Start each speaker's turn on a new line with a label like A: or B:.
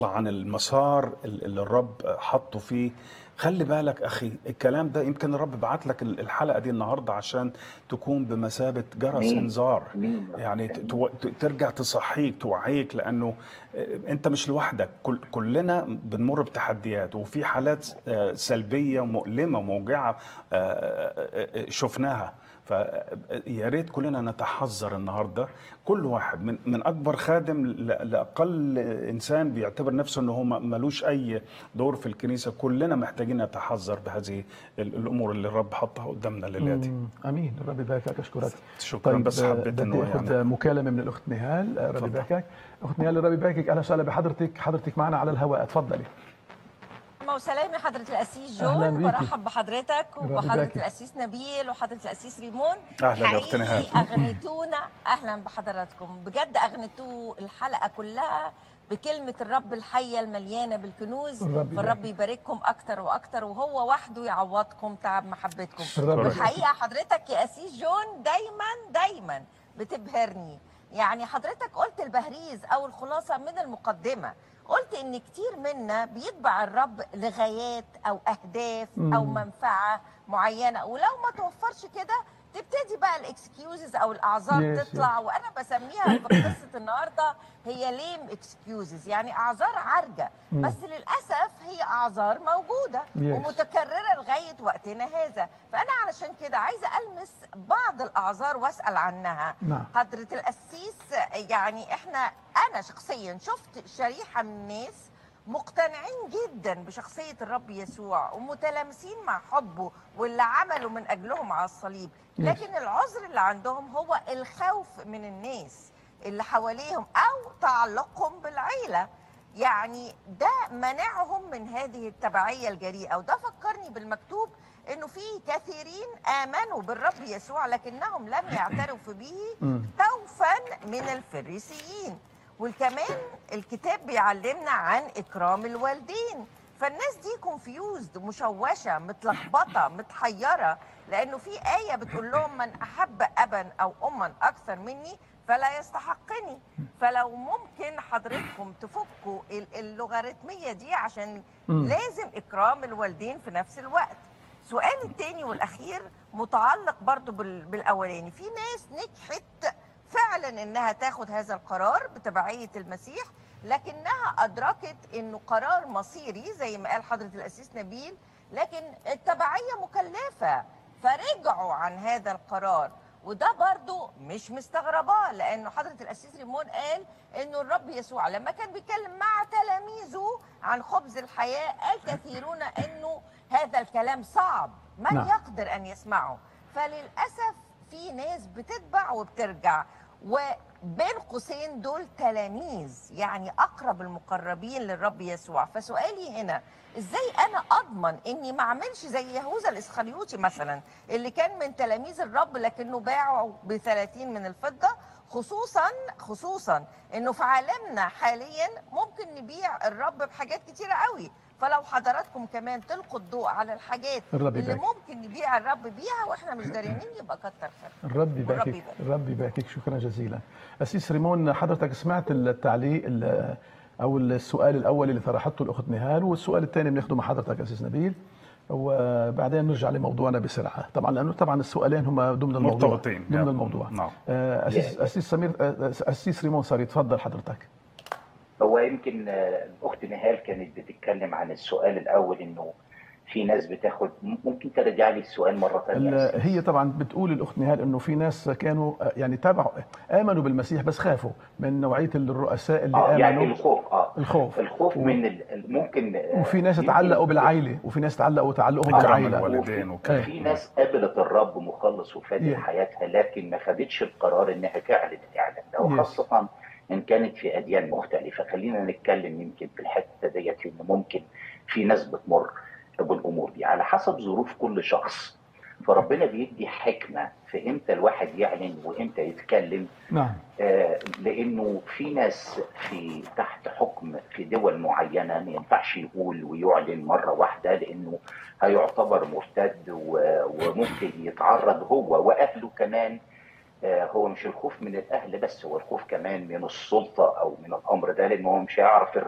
A: عن المسار اللي الرب حطه فيه خلي بالك اخي الكلام ده يمكن الرب بعت لك الحلقه دي النهارده عشان تكون بمثابه جرس
B: مين؟
A: انذار
B: مين؟
A: يعني ت- تو- ت- ترجع تصحيك توعيك لانه انت مش لوحدك كل كلنا بنمر بتحديات وفي حالات آه، سلبيه ومؤلمه وموجعه آه، آه، آه، شفناها فيا ريت كلنا نتحذر النهارده كل واحد من من اكبر خادم ل- لاقل انسان بيعتبر نفسه انه هو م- ملوش اي دور في الكنيسه كلنا محتاجين نتحذر بهذه ال- الامور اللي الرب حطها قدامنا الليله دي
C: مم. امين الرب يباركك اشكرك
A: شكرا بس
C: آه،
A: حبيت
C: بدي
A: انه
C: اخذ
A: يعني
C: مكالمه من الاخت نهال آه، الرب
A: تفضل.
C: يباركك اخت نهال الرب يباركك اهلا وسهلا بحضرتك حضرتك معنا على الهواء تفضلي
D: ما وسلام لحضرة الأسيس
C: أهلاً
D: جون
C: بيكي.
D: برحب بحضرتك
C: ربي
D: وبحضرة
C: يباركك.
D: الأسيس نبيل وحضرة الأسيس ريمون
A: أهلاً يا أخت نهال.
D: حقيقي أغنيتونا أهلا بحضراتكم بجد أغنيتوا الحلقة كلها بكلمة الرب الحية المليانة بالكنوز
C: الرب
D: فالرب يبارككم أكتر وأكتر وهو وحده يعوضكم تعب محبتكم
C: الرب يبارك.
D: والحقيقة حضرتك يا أسيس جون دايما دايما بتبهرني يعني حضرتك قلت البهريز أو الخلاصة من المقدمة قلت ان كتير منا بيتبع الرب لغايات او اهداف او
C: مم.
D: منفعه معينه ولو ما توفرش كده تبتدي بقى الاكسكيوزز او الاعذار
C: Yes,
D: تطلع وانا بسميها في قصه النهارده هي ليم اكسكيوزز يعني اعذار عارجه
C: مم.
D: بس للاسف هي اعذار موجوده
C: Yes.
D: ومتكرره لغايه وقتنا هذا فانا علشان كده عايزه المس بعض الاعذار واسال عنها
C: نعم
D: حضرة القسيس يعني احنا انا شخصيا شفت شريحة من الناس مقتنعين جدا بشخصية الرب يسوع ومتلامسين مع حبه واللي عمله من اجلهم على الصليب
C: Yes.
D: لكن العذر اللي عندهم هو الخوف من الناس اللي حواليهم او تعلقهم بالعيلة يعني ده منعهم من هذه التبعية الجريئة وده فكرني بالمكتوب انه في كثيرين امنوا بالرب يسوع لكنهم لم يعترفوا به
C: مم.
D: خوفا من الفريسيين والكمان الكتاب بيعلمنا عن اكرام الوالدين فالناس دي كونفيوزد مشوشه متلخبطه متحيره لانه في ايه بتقول لهم من احب ابا او اما اكثر مني فلا يستحقني فلو ممكن حضرتكم تفكوا ال- اللوغاريتميه دي عشان
C: مم.
D: لازم اكرام الوالدين في نفس الوقت سؤالي التاني والاخير متعلق برضو بال- بالاولاني في ناس نجحت فعلا انها تاخد هذا القرار بتبعيه المسيح لكنها ادركت انه قرار مصيري زي ما قال حضره الاسيس نبيل لكن التبعيه مكلفه فرجعوا عن هذا القرار وده برضو مش مستغرباه لانه حضره الاسيس ريمون قال انه الرب يسوع لما كان بيتكلم مع تلاميذه عن خبز الحياه قال كثيرون انه هذا الكلام صعب من
C: نعم.
D: يقدر ان يسمعه فللاسف في ناس بتتبع وبترجع وبين قوسين دول تلاميذ يعني اقرب المقربين للرب يسوع فسؤالي هنا ازاي انا اضمن اني ما اعملش زي يهوذا الاسخريوطي مثلا اللي كان من تلاميذ الرب لكنه باعه ب 30 من الفضه خصوصا خصوصا انه في عالمنا حاليا ممكن نبيع الرب بحاجات كتيره قوي فلو حضراتكم كمان تلقوا الضوء على الحاجات
C: الرب
D: اللي
C: يبارك.
D: ممكن نبيع الرب بيها واحنا مش داريين يبقى كتر خير
C: الرب
D: والرب
C: يباركك
D: يبارك.
C: الرب يباركك شكرا جزيلا أسيس ريمون حضرتك سمعت التعليق ال- او السؤال الاول اللي طرحته الاخت نهال والسؤال الثاني بناخده مع حضرتك اسيس نبيل وبعدين نرجع لموضوعنا بسرعه طبعا لانه طبعا السؤالين هم ضمن الموضوع
A: مرتبطين.
C: ضمن
A: نعم.
C: الموضوع
A: نعم.
C: آه، اسيس اسيس سمير آه، اسيس ريمون سوري تفضل حضرتك
B: هو يمكن آه، الاخت نهال كانت بتتكلم عن السؤال الاول انه في ناس بتاخد ممكن ترجع لي السؤال مره ثانيه
C: ال- هي طبعا بتقول الاخت نهال انه في ناس كانوا آه، يعني تابعوا امنوا بالمسيح بس خافوا من نوعيه الرؤساء اللي
B: اه يعني
C: امنوا
B: الخوف اه
C: الخوف
B: الخوف
C: و-
B: من ال- ال- ممكن آه،
C: وفي ناس
B: يمكن-
C: تعلقوا بالعائله وفي ناس تعلقوا تعلقهم
A: اكرم
C: بالعائله
A: الوالدين وكده
B: في ناس قابلت الرب مخلص وفادي
C: Yeah.
B: حياتها لكن ما خدتش القرار انها تعلن الاعلان ده
C: Yes.
B: وخاصه ان كانت في اديان مختلفه خلينا نتكلم يمكن في الحته ديت لان ممكن في ناس بتمر بالامور دي على حسب ظروف كل شخص فربنا بيدي حكمه في امتى الواحد يعلن وامتى يتكلم
C: نعم
B: آه، لانه في ناس في تحت حكم في دول معينه ما ينفعش يقول ويعلن مره واحده لانه هيعتبر مرتد و- وممكن يتعرض هو واهله كمان آه، هو مش الخوف من الاهل بس هو الخوف كمان من السلطه او من الامر ده لانه هو مش هيعرف